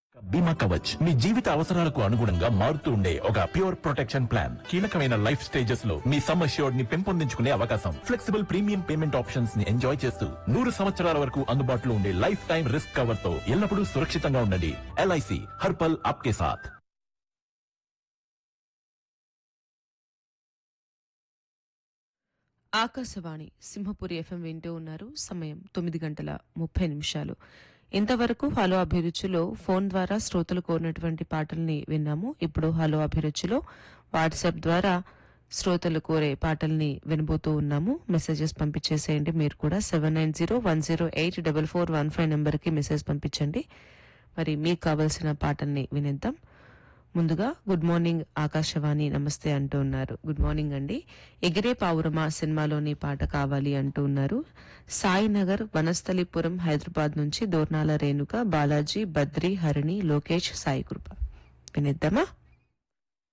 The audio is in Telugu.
బీమా కవచ్ మీ జీవిత అవసరాలకు అనుగుణంగా మారుతూ ఉండే ఒక ప్యూర్ ప్రొటెక్షన్ ప్లాన్ కీలకమైన లైఫ్ స్టేజెస్ లో మీ సమ్ అష్యూర్డ్ ని పెంపొందించుకునే అవకాశం ఫ్లెక్సిబుల్ ప్రీమియం పేమెంట్ ఆప్షన్స్ ని ఎంజాయ్ చేస్తూ నూరు సంవత్సరాల వరకు అందుబాటులో ఉండే లైఫ్ టైం రిస్క్ కవర్ తో ఎల్లప్పుడూ సురక్షితంగా ఉండండి ఎల్ఐసి హర్పల్ ఆప్కే సాథ్ ఆకాశవాణి సింహపురి ఎఫ్ఎం వింటూ ఉన్నారు సమయం తొమ్మిది గంటల ముప్పై నిమిషాలు ఇంతవరకు హలో అభిరుచిలో ఫోన్ ద్వారా శ్రోతలు కోరినటువంటి పాటల్ని విన్నాము ఇప్పుడు హలో అభిరుచిలో వాట్సాప్ ద్వారా శ్రోతలు కోరే పాటల్ని వినబోతూ ఉన్నాము మెసేజెస్ పంపించేసేయండి మీరు కూడా seven nine zero one zero eight double four one five నెంబర్కి మెసేజ్ పంపించండి మరి మీకు కావలసిన పాటల్ని వినేద్దాం ముందుగా గుడ్ మార్నింగ్ ఆకాశవాణి నమస్తే అంటూ ఉన్నారు గుడ్ మార్నింగ్ అండి ఎగిరే పావురమా సినిమాలోని పాట కావాలి అంటూ ఉన్నారు సాయినగర్ వనస్థలిపురం హైదరాబాద్ నుంచి దోర్నాల రేణుక బాలాజీ బద్రి హరిణి లోకేష్ సాయి కృప వినిద్దామా